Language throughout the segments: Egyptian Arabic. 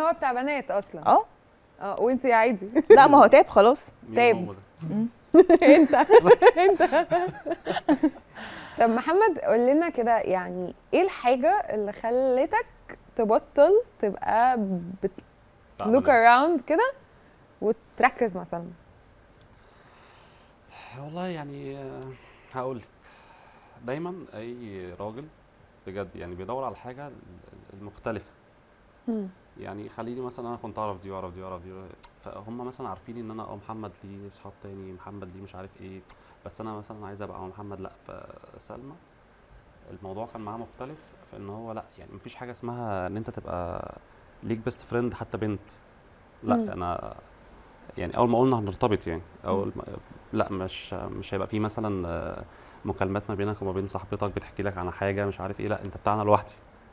هو بتاع بنات اصلا اه اه وانت عادي لا ما هو تاب خلاص مين طيب. هو ده؟ انت انت طب محمد قول لنا كده يعني ايه الحاجه اللي خلتك تبطل تبقى بتلوك تعمل إيه؟ اراوند كده وتركز مثلا والله يعني هقول لك دايما اي راجل بجد يعني بيدور على الحاجه المختلفه مم. يعني خليني مثلا انا كنت اعرف دي واعرف دي واعرف دي فهم مثلا عارفين ان انا اه محمد ليه اصحاب تاني محمد ليه مش عارف ايه بس انا مثلا عايز ابقى مع محمد لا فسلمى الموضوع كان معاها مختلف في ان هو لا يعني مفيش حاجه اسمها ان انت تبقى ليك بيست فريند حتى بنت لا مم. انا يعني اول ما قلنا هنرتبط يعني اول ما لا مش مش هيبقى في مثلا آه، مكالمات ما بينك وما بين صاحبتك بتحكي لك عن حاجه مش عارف ايه لا انت بتاعنا لوحدي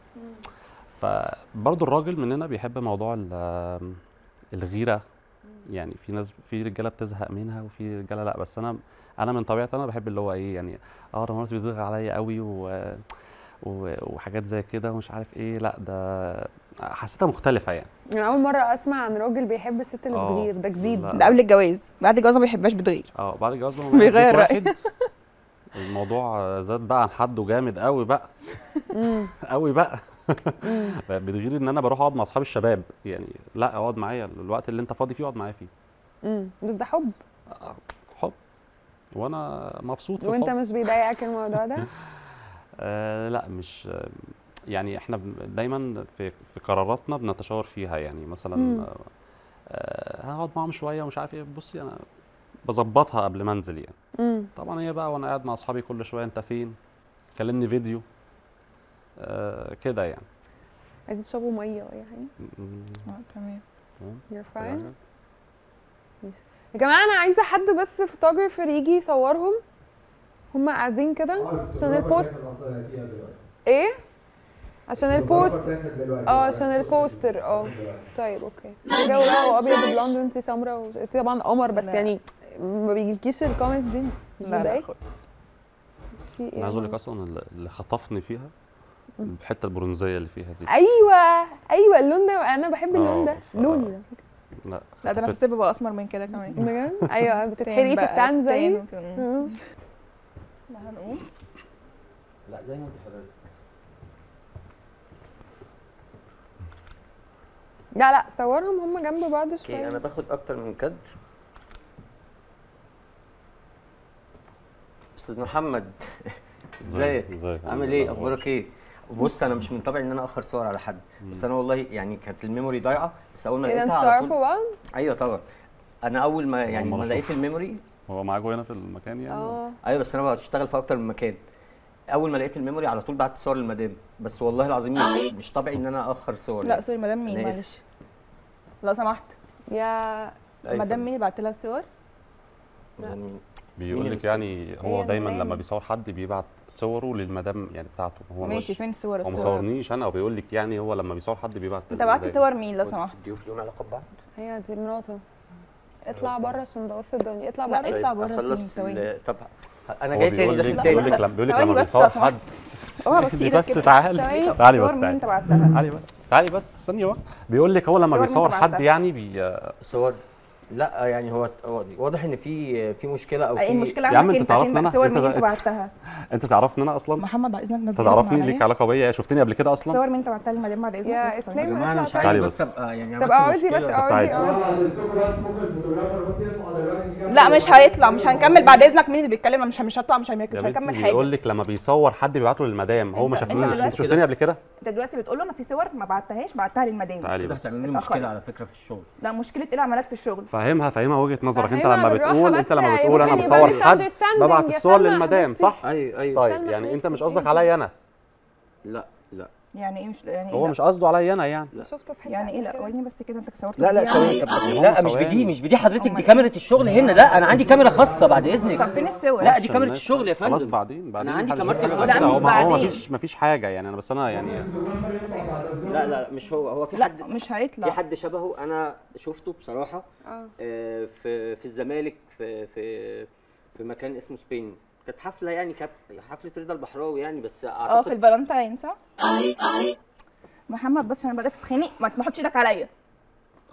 فبرضه الراجل مننا بيحب موضوع ال- الغيره يعني في ناس في رجاله بتزهق منها وفي رجاله لا بس انا انا من طبيعتي انا بحب اللي هو ايه يعني اه انا مراتي بتضغط عليا قوي و و- وحاجات زي كده ومش عارف ايه لا ده حسيتها مختلفه يعني انا اول مره اسمع عن راجل بيحب الست اللي آه، بتغير ده جديد لا. ده قبل الجواز بعد الجواز ما بيحبهاش بتغير اه بعد الجواز بقى بيغير بيت رأيه. واحد الموضوع زاد بقى عن حده جامد قوي بقى مم. قوي بقى مم. بتغير ان انا بروح اقعد مع اصحاب الشباب يعني لا اقعد معايا الوقت اللي انت فاضي فيه اقعد معايا فيه مم. بس ده حب آه، حب وانا مبسوط في وانت الحب مش بيضايقك الموضوع ده آه لا مش آه، يعني احنا بن- دايما في في قراراتنا بنتشاور فيها يعني مثلا مم. آه، آه، هقعد معاهم شويه ومش عارف ايه بصي انا بظبطها قبل ما انزل يعني مم. طبعا هي بقى وانا قاعد مع اصحابي كل شويه انت فين كلمني فيديو آه كده يعني عايزين تشربوا ميه ولا حاجه م- اه تمام you're كده fine حاجة. ماشي. يا جماعه انا عايزه حد بس فوتوجرافر يجي يصورهم هما قاعدين كده عشان البوست ايه عشان البوست اه عشان البوستر اه طيب اوكي الجو بقى هو ابيض وبلوند وانتي سمراء و... انتي طبعا قمر بس لا. يعني ما بيجيلكيش الكومنتس دي مش لا لا بتضايقك خالص في ايه انا عايز اقول لك اصلا اللي- اللي خطفني فيها الحته البرونزيه اللي فيها دي ايوه ايوه اللون ده انا بحب اللون ده اه، ف- لوني ده لا لا ده انا في خطفت- الصيف ببقى اسمر من كده كمان بجد ايوه تان بتتحرقي في بقى، التان زي تان وكده. مم. لا هنقوم لا زي ما انت حضرتك لا لا صورهم هم جنب بعض اوكي شويه انا باخد اكتر من كادر استاذ محمد ازيك ازيك عامل ايه اخبارك ايه بص انا مش من طبعي ان انا اخر صور على حد بس انا والله يعني كانت الميموري ضايعه بس اول ما ايه ده لقيتها انتوا على تعرفوا طول بعض؟ ايوه طبعا انا اول ما يعني مرة ما لقيت أشوف. الميموري هو معاكوا هنا في المكان يعني اه ايوه بس انا بشتغل في اكتر من مكان اول ما لقيت الميموري على طول بعت صور للمدام بس والله العظيم مش, مش طبيعي ان انا اخر صور لا سوري مدام مين أنا معلش آسف. لو سمحت يا أيوة مدام طبعاً. مين اللي بعت لها الصور مدام مين؟ بيقول مين لك الأستاذ؟ يعني هو هي دايما المدام. لما بيصور حد بيبعت صوره للمدام يعني بتاعته هو ماشي مش فين الصور هو ما الصور صورنيش انا وبيقول لك يعني هو لما بيصور حد بيبعت انت بعت للمدام. صور مين لو سمحت الضيوف ليهم علاقه ببعض هي دي مراته اطلع بره عشان ده وسط الدنيا اطلع لا، بره اطلع بره فين اخلص ثواني. ال- طب انا هو جاي تاني بيقول داخل لك تاني بيقول لك لما بيقول لك ثواني لما بس بيصور لو سمحت. حد اوعى بس دي ايدك بس كده تعالي ثواني. تعالي صور بس مين تعالي انت بعتها تعالي بس تعالي بس ثانيه واحده بيقول لك هو لما صور مين بيصور انت حد بعتها؟ يعني بي صور لا يعني هو هو واضح ان في في مشكله او ايه في المشكله يا عم عندك انت انت تعرفني فين انا؟ بقى صور انت مين ده- انت بعتها انت تعرفني انا اصلا محمد بعد اذنك انت نزل تعرفني ليك علاقه بيا شفتني قبل كده اصلا صور مين انت بعتها للمدام بعد اذنك يا بس اسلام يا جماعه انا اطلع مش طيب. تعالي عايز بس. بس ابقى يعني طب عملت اقعدي بس مشكلة. اقعدي عادي. اقعدي لا مش هيطلع مش هنكمل بعد اذنك مين اللي بيتكلم أنا مش مش هطلع مش هنك- يا مش هنكمل بنتي حاجه بيقول لك لما بيصور حد بيبعته للمدام هو ما انت- انت شافنيش دلوقتي انت شفتني قبل كده انت دلوقتي بتقول له انا في صور ما بعتهاش بعتها للمدام تعالي كده بس هتعمل لي اتأخرت. مشكله على فكره في الشغل لا مشكله ايه العمليات في الشغل فاهمها فاهمها وجهه نظرك انت فاهمها لما بالراحة بتقول بس انت لما يعني بتقول انا ممكن يبقى بصور حد misunderstanding ببعت يا الصور سلمى للمدام حبيبتي. صح ايوه ايوه طيب استنى يعني انت حبيبتي، مش قصدك اهدي. عليا انا لا لا يعني ايه مش يعني هو ايه مش قصده عليا انا يعني شفته في حته يعني ايه قبل لا كده. وريني بس كده انت صورت لا لا دي ثواني يعني. طب هم لا مش ثواني. بدي مش بدي حضرتك أمال دي إيه؟ كاميرا الشغل هنا لا انا عندي كاميرا خاصه بعد اذنك طب فين الصور لا دي عشان كاميرا الناس- الشغل يا خلاص فندم بعدين بعدين عندي محدش كاميرتي يعرف. الخاصة. لا، هو مش ما- هو بعدين. مفيش مفيش حاجه يعني انا بس انا يعني لا لا مش هو هو في لا حد مش في هيطلع حد شبهه انا شفته بصراحه اه آه، في في الزمالك في في في مكان اسمه سبين كانت حفله يعني كانت حفله رضا البحراوي يعني بس اه في اعتقد الفالنتاين صح محمد بس عشان بدات تتخانق ما تحطش ايدك عليا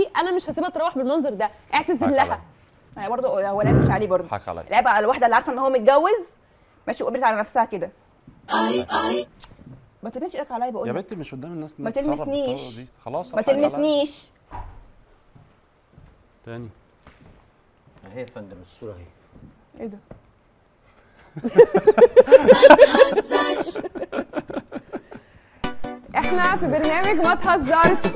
دي انا مش هسيبها تروح بالمنظر ده اعتذر معاك لها حق. هي برضه هو العيب مش عليه برضه حك عليا العيب على الواحده اللي عارفه ان هو متجوز ماشي وقبلت على نفسها كده ما ترميش ايدك عليا بقول يا لك بنتي مش قدام الناس ما إنك تتصرف تلمسنيش. بالطريقة دي. خلاص ما حك عليا. تلمسنيش تاني اهي يا فندم الصوره اهي ايه ده احنا في برنامج ما تهزرش